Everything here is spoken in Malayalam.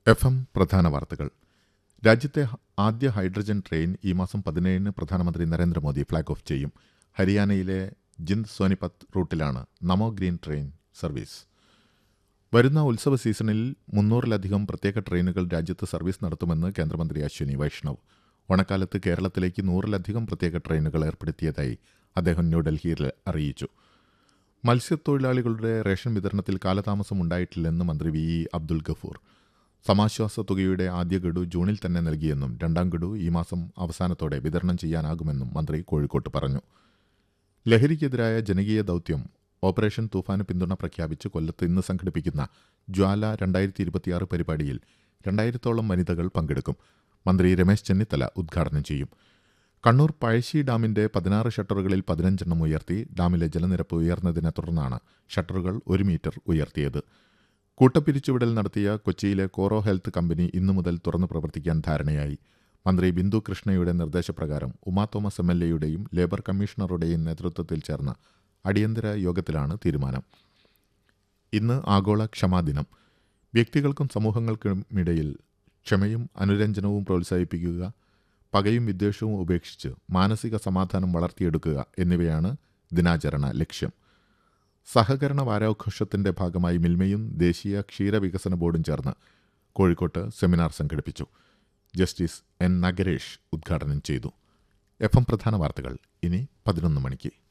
എഫ് എം പ്രധാന വാർത്തകൾ രാജ്യത്തെ ഹ- ആദ്യ ഹൈഡ്രജൻ ട്രെയിൻ ഈ മാസം പതിനേഴിന് പ്രധാനമന്ത്രി നരേന്ദ്രമോദി ഫ്ളാഗ് ഓഫ് ചെയ്യും ഹരിയാനയിലെ ജിന്ദ് സോനിപത്ത് റൂട്ടിലാണ് നമോ ഗ്രീൻ ട്രെയിൻ സർവീസ് വരുന്ന ഉത്സവ സീസണിൽ മുന്നൂറിലധികം പ്രത്യേക ട്രെയിനുകൾ രാജ്യത്ത് സർവീസ് നടത്തുമെന്ന് കേന്ദ്രമന്ത്രി അശ്വിനി വൈഷ്ണവ് ഓണക്കാലത്ത് കേരളത്തിലേക്ക് നൂറിലധികം പ്രത്യേക ട്രെയിനുകൾ ഏർപ്പെടുത്തിയതായി അദ്ദേഹം ന്യൂഡൽഹിയിൽ അറിയിച്ചു മത്സ്യത്തൊഴിലാളികളുടെ റേഷൻ വിതരണത്തിൽ കാലതാമസം ഉണ്ടായിട്ടില്ലെന്ന് മന്ത്രി വി ഇ അബ്ദുൽ ഗഫൂർ സമാശ്വാസ തുകയുടെ ആദ്യ ഗഡു ജൂണിൽ തന്നെ നൽകിയെന്നും രണ്ടാം ഗഡു ഈ മാസം അവസാനത്തോടെ വിതരണം ചെയ്യാനാകുമെന്നും മന്ത്രി കോഴിക്കോട്ട് പറഞ്ഞു ലഹരിക്കെതിരായ ജനകീയ ദൗത്യം ഓപ്പറേഷൻ തൂഫാന് പിന്തുണ പ്രഖ്യാപിച്ച് കൊല്ലത്ത് ഇന്ന് സംഘടിപ്പിക്കുന്ന ജ്വാല രണ്ടായിരത്തി ഇരുപത്തിയാറ് പരിപാടിയിൽ രണ്ടായിരത്തോളം വനിതകൾ പങ്കെടുക്കും മന്ത്രി രമേശ് ചെന്നിത്തല ഉദ്ഘാടനം ചെയ്യും കണ്ണൂർ പഴശ്ശി ഡാമിന്റെ പതിനാറ് ഷട്ടറുകളിൽ പതിനഞ്ചെണ്ണം ഉയർത്തി ഡാമിലെ ജലനിരപ്പ് ഉയർന്നതിനെ തുടർന്നാണ് ഷട്ടറുകൾ ഒരു മീറ്റർ ഉയർത്തിയത് കൂട്ടപ്പിരിച്ചുവിടൽ നടത്തിയ കൊച്ചിയിലെ കോറോ ഹെൽത്ത് കമ്പനി ഇന്നു മുതൽ തുറന്നു പ്രവർത്തിക്കാൻ ധാരണയായി മന്ത്രി ബിന്ദു കൃഷ്ണയുടെ നിർദ്ദേശപ്രകാരം ഉമാ തോമസ് എം എൽ എയുടെയും ലേബർ കമ്മീഷണറുടെയും നേതൃത്വത്തിൽ ചേർന്ന അടിയന്തര യോഗത്തിലാണ് തീരുമാനം ഇന്ന് ആഗോള ക്ഷമാദിനം വ്യക്തികൾക്കും സമൂഹങ്ങൾക്കുമിടയിൽ ക്ഷമയും അനുരഞ്ജനവും പ്രോത്സാഹിപ്പിക്കുക പകയും വിദ്വേഷവും ഉപേക്ഷിച്ച് മാനസിക സമാധാനം വളർത്തിയെടുക്കുക എന്നിവയാണ് ദിനാചരണ ലക്ഷ്യം സഹകരണ വാരാഘോഷത്തിന്റെ ഭാഗമായി മിൽമയും ദേശീയ ക്ഷീരവികസന ബോർഡും ചേർന്ന് കോഴിക്കോട്ട് സെമിനാർ സംഘടിപ്പിച്ചു ജസ്റ്റിസ് എൻ നഗരേഷ് ഉദ്ഘാടനം ചെയ്തു എഫ് എം പ്രധാന വാർത്തകൾ ഇനി പതിനൊന്ന് മണിക്ക്